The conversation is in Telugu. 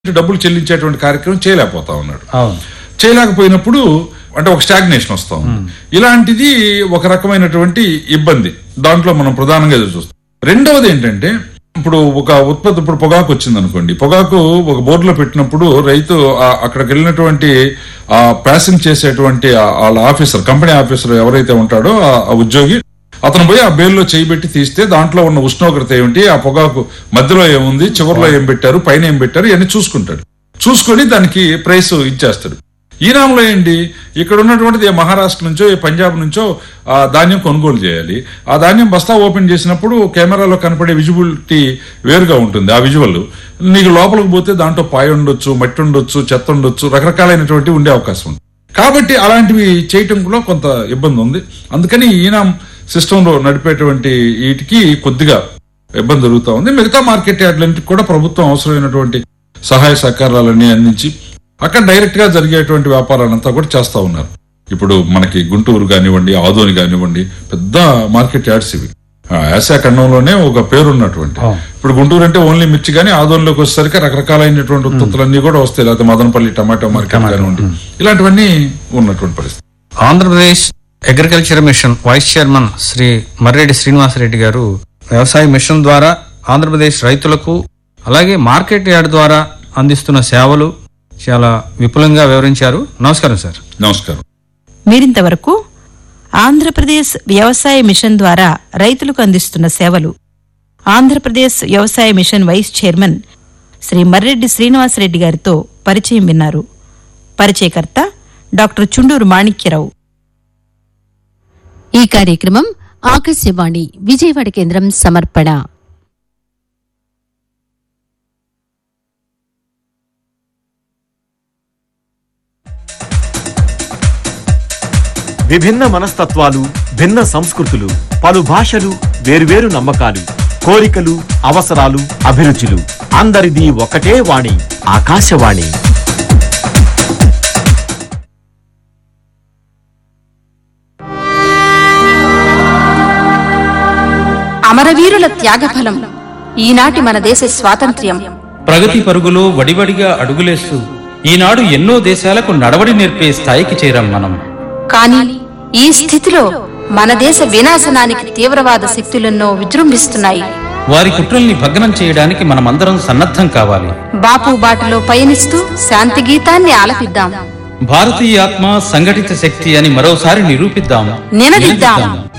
డబ్బులు చెల్లించేటువంటి కార్యక్రమం చేయలేకపోతా ఉన్నాడు అవును చేయలేకపోయినప్పుడు అంటే ఒక స్టాగ్నేషన్ వస్తా ఉంది ఇలాంటిది ఒక రకమైనటువంటి ఇబ్బంది దాంట్లో మనం ప్రధానంగా ఎదురు చూస్తాం రెండవది ఏంటంటే ఇప్పుడు ఒక ఉత్పత్తి ఇప్పుడు పొగాకు వచ్చింది అనుకోండి పొగాకు ఒక బోర్డులో పెట్టినప్పుడు రైతు ఆ- అక్కడికి వెళ్ళినటువంటి ఆ ప్యాసింగ్ చేసేటువంటి ఆ- వాళ్ళ ఆఫీసర్ కంపెనీ ఆఫీసర్ ఎవరైతే ఉంటాడో ఆ- ఆ ఉద్యోగి అతను పోయి ఆ బేల్లో చేయిబెట్టి తీస్తే దాంట్లో ఉన్న ఉష్ణోగ్రత ఏమిటి ఆ పొగాకు మధ్యలో ఏముంది చివరిలో ఏం పెట్టారు పైన ఏం పెట్టారు ఇవన్నీ చూసుకుంటాడు చూసుకొని దానికి ప్రైస్ ఇచ్చేస్తాడు ఈనాంలో ఏంటి ఇక్కడ ఉన్నటువంటిది ఏ మహారాష్ట్ర నుంచో ఏ పంజాబ్ నుంచో ఆ ధాన్యం కొనుగోలు చేయాలి ఆ ధాన్యం బస్తా ఓపెన్ చేసినప్పుడు కెమెరాలో కనపడే విజిబిలిటీ వేరుగా ఉంటుంది ఆ విజువల్ నీకు లోపలికి పోతే దాంట్లో పాయ ఉండొచ్చు మట్టి ఉండొచ్చు చెత్త ఉండొచ్చు రకరకాలైనటువంటి ఉండే అవకాశం ఉంది కాబట్టి అలాంటివి చేయటంలో కొంత ఇబ్బంది ఉంది అందుకని ఈనాం సిస్టంలో నడిపేటువంటి వీటికి కొద్దిగా ఇబ్బంది జరుగుతూ ఉంది మిగతా మార్కెట్ యార్డ్లన్నిటికి కూడా ప్రభుత్వం అవసరమైనటువంటి సహాయ సహకారాలన్నీ అందించి అక్కడ డైరెక్ట్ గా జరిగేటువంటి వ్యాపారాలంతా కూడా చేస్తా ఉన్నారు ఇప్పుడు మనకి గుంటూరు కానివ్వండి ఆదోని కానివ్వండి పెద్ద మార్కెట్ యార్డ్స్ ఇవి ఆ, ఆసియా ఖండంలోనే ఒక పేరున్నటువంటి అవును. ఇప్పుడు గుంటూరు అంటే ఓన్లీ మిర్చి కానీ ఆదోనిలోకి వచ్చేసరికి రకరకాలైనటువంటి ఉత్పత్తులన్నీ కూడా వస్తాయి లేకపోతే మదనపల్లి టమాటో మార్కెట్ కానివ్వండి ఇలాంటివన్నీ ఉన్నటువంటి పరిస్థితి Andhra Pradesh agriculture mission vice chairman Shri Marreddy Srinivasareddy గారు వ్యవసాయ మిషన్ ద్వారా ఆంధ్రప్రదేశ్ రైతులకు అలాగే మార్కెట్ యార్డ్ ద్వారా అందిస్తున్న సేవలు చాలా విపులంగా వివరించారు నమస్కారం సార్ నమస్కారం మీరింతవరకు ఆంధ్రప్రదేశ్ వ్యవసాయ మిషన్ ద్వారా రైతులకు అందిస్తున్న సేవలు ఆంధ్రప్రదేశ్ వ్యవసాయ mission vice chairman Shri Marreddy Srinivasareddy గారితో పరిచయం విన్నారు పరిచయకర్త డాక్టర్ చుండూరు మాణిక్యరావు ఈ కార్యక్రమం ఆకాశవాణి విజయవాడ కేంద్రం సమర్పణ విభిన్న మనస్తత్వాలు భిన్న సంస్కృతులు పలు భాషలు వేర్వేరు నమ్మకాలు కోరికలు అవసరాలు అభిరుచులు అందరిది ఒకటే వాణి ఆకాశవాణి అమరవీరుల త్యాగఫలం ఈనాటి మన దేశ స్వాతంత్ర్యం ప్రగతి పరుగులో వడివడిగా అడుగులేస్తూ ఈనాడు ఎన్నో దేశాలకు నడవడి నేర్పే స్థాయికి చేరాం మనం కానీ ఈ స్థితిలో మన దేశ వినాశనానికి తీవ్రవాద శక్తులెన్నో విజృంభిస్తున్నాయి వారి కుట్రల్ని భగ్నం చేయడానికి మనమందరం సన్నద్ధం కావాలి బాపు బాటలో పయనిస్తూ శాంతి గీతాన్ని ఆలపిద్దాం భారతీయ ఆత్మ సంఘటిత శక్తి అని మరోసారి నిరూపిద్దాం నినదిద్దాం